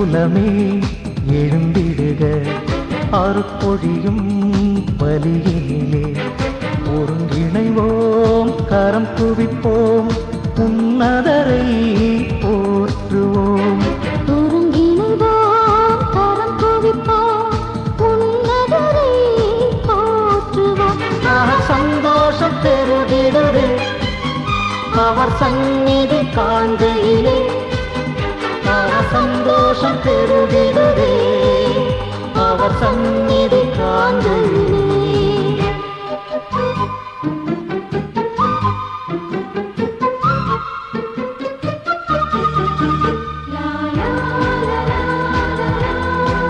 திருக்குலமே எழுந்திடுக அருப்பொழியும் பலியினிலே ஒருங்கிணைவோம் கரம் குவிப்போம் உன்னதரை போற்றுவோம் ஒருங்கிணைவோம் கரம் குவிப்போம் உன்னதரை போற்றுவோம் ஆஹா, சந்தோஷம் பெருகிடுதே அவர் சந்நிதி காண்கையிலே ஆஹா, சந்தோஷம் பெருகிடுதே அவர் சந்நிதி காண்கையிலே லா லா லா லா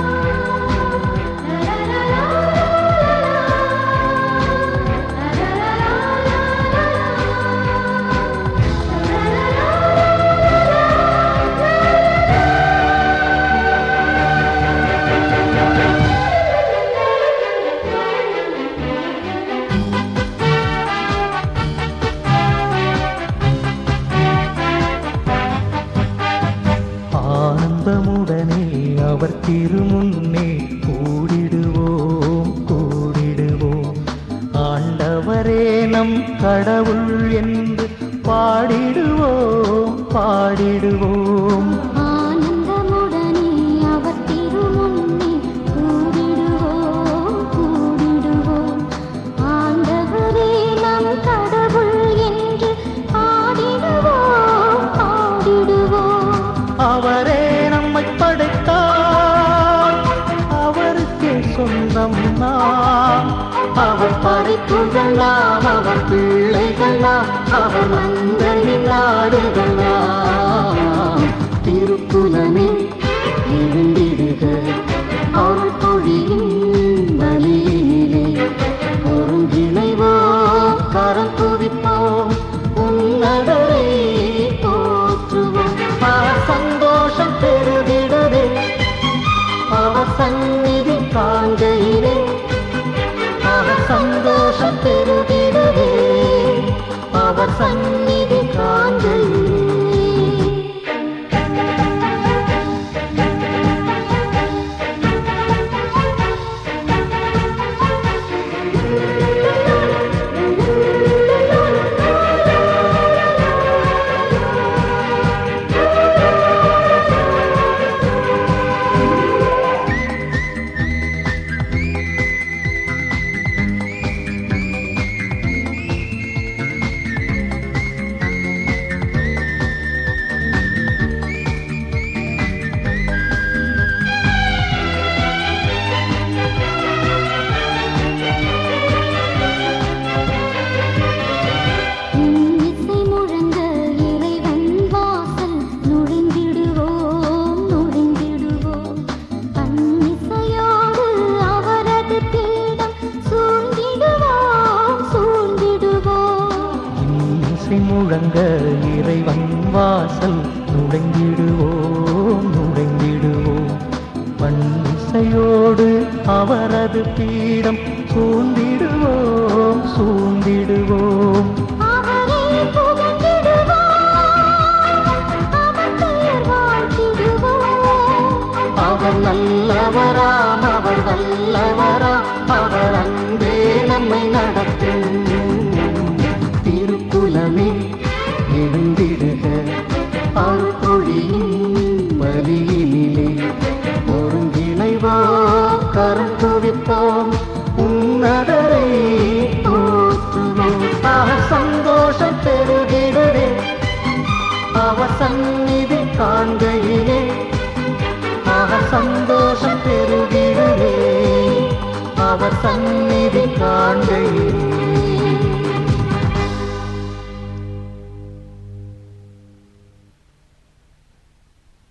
ஆனந்தமுடனே அவர் திருமுன்னே கூடிடுவோம் கூடிடுவோம் ஆண்டவரே நம் கடவுள் என்று பாடிடுவோம் பாடிடுவோம் ஆனந்தமுடனே அவர் திருமுன்னே கூடிடுவோம் கூடிடுவோம் ஆண்டவரே நம் கடவுள் என்று பாடிடுவோம் பாடிடுவோம் அவரே நம்மை படைத்தார் அவருக்கே சொந்தம் நாம் அவர் படைப்புகள் நாம் அவர் பிள்ளைகள் நாம் அவர் மந்தையில் நாடுகள் நாம் திருக்குலமே எழுந்திடுக அவர் பொழியின் வழியிலே ஒருங்கிணைவோம் கரம் குவிப்போம் உன்னதரை போற்றுவோம் அவர் சந்தோஷம் பெருகிடுதே அவர் சந்நிதி காண்கையிலே அவர் சந்தோஷம் பெருகிடுதே அவர் சந்நிதி காண்கையிலே இன்னிசை முழங்க இறைவன் வாசல் நுழைந்திடுவோம் நுழைந்திடுவோம் பன்னிசையோடு அவரது பீடம் சூழ்ந்திடுவோம் சூழ்ந்திடுவோம் இசை முழங்க இறைவன் வாசல் நுழைந்திடுவோம் நுழைந்திடுவோம் பன்னிசையோடு அவரது பீடம் சூழ்ந்திடுவோம் சூழ்ந்திடுவோம் அவரை புகழ்ந்திடுவோம் அவர் பெயர் வாழ்த்திடுவோம் அவர் நல்லவராம் அவர் வல்லவராம் அவர் அன்பே நம்மை நடத்தும் திருக்குலமே எழுந்திடுக அருள்பொழியின் வழியினிலே ஒருங்கிணைவோம் கரம் குவிப்போம் உன்னதரை போற்றுவோம் அவர் சந்தோஷம் பெருகிடுதே அவர் சந்நிதி காண்கையிலே அவர் சந்தோஷம் பெருகிடுதே அவர் சந்நிதி